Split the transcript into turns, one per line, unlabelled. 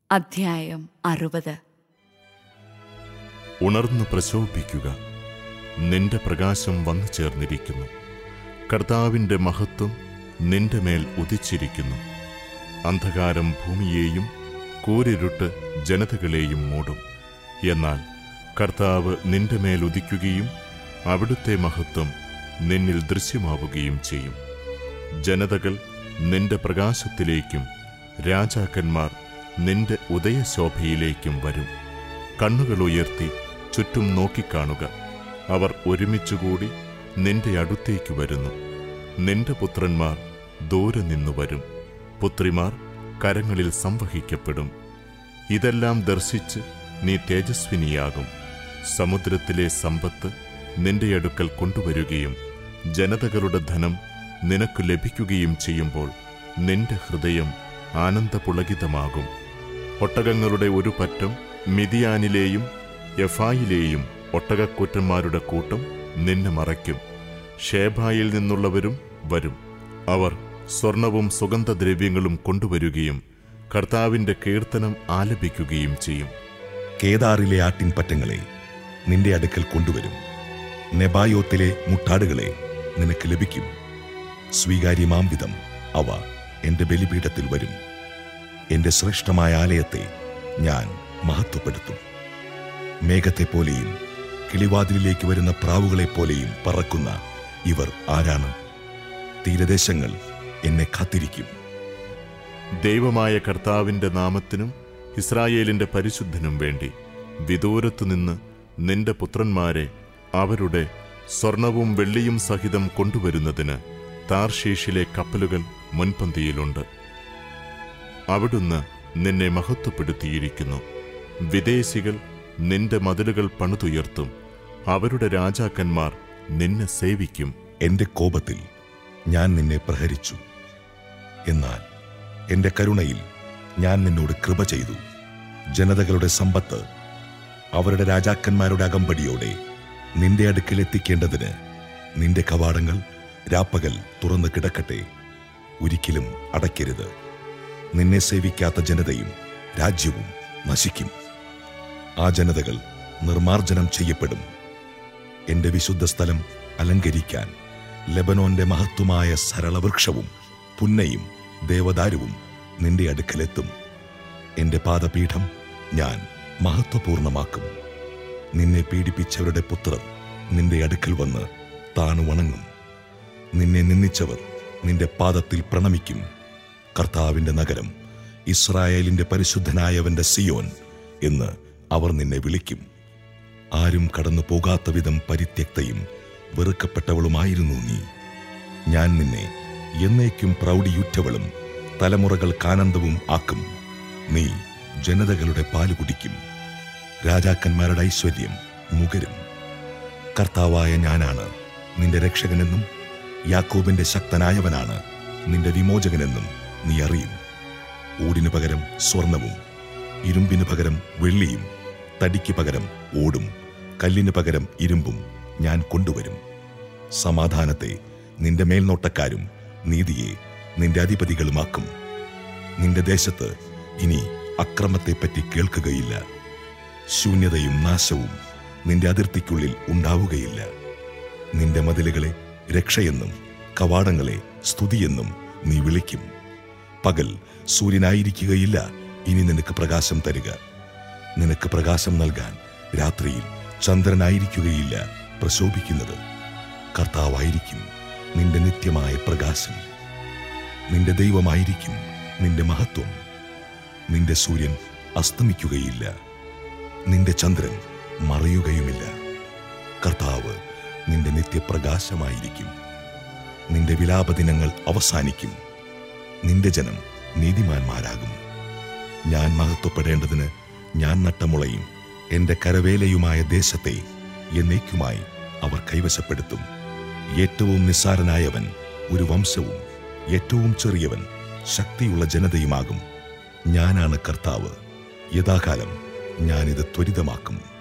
അധ്യായം അറുപത്
ഉണർന്നു പ്രശോഭിക്കുക നിന്റെ പ്രകാശം വന്നു ചേർന്നിരിക്കുന്നു കർത്താവിന്റെ മഹത്വം നിന്റെ മേൽ ഉദിച്ചിരിക്കുന്നു അന്ധകാരം ഭൂമിയെയും കൂരിരുട്ട് ജനതകളെയും മൂടും എന്നാൽ കർത്താവ് നിന്റെ മേൽ ഉദിക്കുകയും അവിടുത്തെ മഹത്വം നിന്നിൽ ദൃശ്യമാവുകയും ചെയ്യും ജനതകൾ നിന്റെ പ്രകാശത്തിലേക്കും രാജാക്കന്മാർ നിന്റെ ഉദയശോഭയിലേക്കും വരും കണ്ണുകൾ ഉയർത്തി ചുറ്റും നോക്കിക്കാണുക അവർ ഒരുമിച്ചുകൂടി നിന്റെ അടുത്തേക്ക് വരുന്നു നിന്റെ പുത്രന്മാർ ദൂരെ നിന്നു വരും പുത്രിമാർ കരങ്ങളിൽ സംവഹിക്കപ്പെടും ഇതെല്ലാം ദർശിച്ച് നീ തേജസ്വിനിയാകും സമുദ്രത്തിലെ സമ്പത്ത് നിന്റെ അടുക്കൽ കൊണ്ടുവരികയും ജനതകളുടെ ധനം നിനക്ക് ലഭിക്കുകയും ചെയ്യുമ്പോൾ നിന്റെ ഹൃദയം ആനന്ദപുളകിതമാകും ഒട്ടകങ്ങളുടെ ഒരു പറ്റം മിതിയാനിലെയും എഫായിലെയും ഒട്ടകക്കൂറ്റന്മാരുടെ കൂട്ടം നിന്നെ മറയ്ക്കും ഷേബായിൽ നിന്നുള്ളവരും വരും അവർ സ്വർണവും സുഗന്ധദ്രവ്യങ്ങളും കൊണ്ടുവരികയും കർത്താവിന്റെ കീർത്തനം ആലപിക്കുകയും ചെയ്യും
കേദാറിലെ ആട്ടിൻപറ്റങ്ങളെ നിന്റെ അടുക്കൽ കൊണ്ടുവരും നെബായോത്തിലെ മുട്ടാടുകളെ നിനക്ക് ലഭിക്കും സ്വീകാര്യമാം വിധം അവ എന്റെ ബലിപീഠത്തിൽ വരും എന്റെ ശ്രേഷ്ഠമായ ആലയത്തെ ഞാൻ മഹത്വപ്പെടുത്തും മേഘത്തെപ്പോലെയും കിളിവാതിലിലേക്ക് വരുന്ന പ്രാവുകളെപ്പോലെയും പറക്കുന്ന ഇവർ ആരാണ് തീരദേശങ്ങൾ എന്നെ കാത്തിരിക്കും
ദൈവമായ കർത്താവിന്റെ നാമത്തിനും ഇസ്രായേലിന്റെ പരിശുദ്ധനും വേണ്ടി വിദൂരത്തുനിന്ന് നിന്റെ പുത്രന്മാരെ അവരുടെ സ്വർണവും വെള്ളിയും സഹിതം കൊണ്ടുവരുന്നതിന് താർഷീഷിലെ കപ്പലുകൾ മുൻപന്തിയിലുണ്ട് അവിടുന്ന് നിന്നെ മഹത്വപ്പെടുത്തിയിരിക്കുന്നു വിദേശികൾ നിന്റെ മതിലുകൾ പണിതുയർത്തും അവരുടെ രാജാക്കന്മാർ നിന്നെ സേവിക്കും
എന്റെ കോപത്തിൽ ഞാൻ നിന്നെ പ്രഹരിച്ചു എന്നാൽ എന്റെ കരുണയിൽ ഞാൻ നിന്നോട് കൃപ ചെയ്തു ജനതകളുടെ സമ്പത്ത് അവരുടെ രാജാക്കന്മാരുടെ അകമ്പടിയോടെ നിന്റെ അടുക്കൽ എത്തിക്കേണ്ടതിന് നിന്റെ കവാടങ്ങൾ രാപ്പകൽ തുറന്നു കിടക്കട്ടെ ഒരിക്കലും അടയ്ക്കരുത് നിന്നെ സേവിക്കാത്ത ജനതയും രാജ്യവും നശിക്കും ആ ജനതകൾ നിർമാർജനം ചെയ്യപ്പെടും എന്റെ വിശുദ്ധ സ്ഥലം അലങ്കരിക്കാൻ ലെബനോന്റെ മഹത്വമായ സരളവൃക്ഷവും പുന്നയും ദേവദാരുവും നിന്റെ അടുക്കലെത്തും എന്റെ പാദപീഠം ഞാൻ മഹത്വപൂർണമാക്കും നിന്നെ പീഡിപ്പിച്ചവരുടെ പുത്രർ നിന്റെ അടുക്കൽ വന്ന് താണു വണങ്ങും നിന്നെ നിന്ദിച്ചവർ നിന്റെ പാദത്തിൽ പ്രണമിക്കും കർത്താവിന്റെ നഗരം ഇസ്രായേലിന്റെ പരിശുദ്ധനായവന്റെ സിയോൻ എന്ന് അവർ നിന്നെ വിളിക്കും ആരും കടന്നു പോകാത്ത വിധം പരിത്യക്തയും വെറുക്കപ്പെട്ടവളുമായിരുന്നു നീ ഞാൻ നിന്നെ എന്നേക്കും പ്രൗഢിയുറ്റവളും തലമുറകൾക്ക് ആനന്ദവും ആക്കും നീ ജനതകളുടെ പാല് കുടിക്കും രാജാക്കന്മാരുടെ ഐശ്വര്യം മുകരും കർത്താവായ ഞാനാണ് നിന്റെ രക്ഷകനെന്നും യാക്കോബിന്റെ ശക്തനായവനാണ് നിന്റെ വിമോചകനെന്നും നീ അറിയും ഊടിനു പകരം സ്വർണവും ഇരുമ്പിനു പകരം വെള്ളിയും തടിക്ക് പകരം ഓടും കല്ലിനു പകരം ഇരുമ്പും ഞാൻ കൊണ്ടുവരും സമാധാനത്തെ നിന്റെ മേൽനോട്ടക്കാരും നീതിയെ നിന്റെ അധിപതികളുമാക്കും നിന്റെ ദേശത്ത് ഇനി അക്രമത്തെപ്പറ്റി കേൾക്കുകയില്ല ശൂന്യതയും നാശവും നിന്റെ അതിർത്തിക്കുള്ളിൽ ഉണ്ടാവുകയില്ല നിന്റെ മതിലുകളെ രക്ഷയെന്നും കവാടങ്ങളെ സ്തുതിയെന്നും നീ വിളിക്കും പകൽ സൂര്യനായിരിക്കുകയില്ല ഇനി നിനക്ക് പ്രകാശം തരിക നിനക്ക് പ്രകാശം നൽകാൻ രാത്രിയിൽ ചന്ദ്രനായിരിക്കുകയില്ല പ്രശോഭിക്കുന്നത് കർത്താവായിരിക്കും നിന്റെ നിത്യമായ പ്രകാശം നിന്റെ ദൈവമായിരിക്കും നിന്റെ മഹത്വം നിന്റെ സൂര്യൻ അസ്തമിക്കുകയില്ല നിന്റെ ചന്ദ്രൻ മറയുകയുമില്ല കർത്താവ് നിന്റെ നിത്യപ്രകാശമായിരിക്കും നിന്റെ വിലാപദിനങ്ങൾ അവസാനിക്കും നിന്റെ ജനം നീതിമാന്മാരാകും ഞാൻ മഹത്വപ്പെടേണ്ടതിന് ഞാൻ നട്ടമുളയും എന്റെ കരവേലയുമായ ദേശത്തെ എന്നേക്കുമായി അവർ കൈവശപ്പെടുത്തും ഏറ്റവും നിസ്സാരനായവൻ ഒരു വംശവും ഏറ്റവും ചെറിയവൻ ശക്തിയുള്ള ജനതയുമാകും ഞാനാണ് കർത്താവ് യഥാകാലം ഞാനിത് ത്വരിതമാക്കും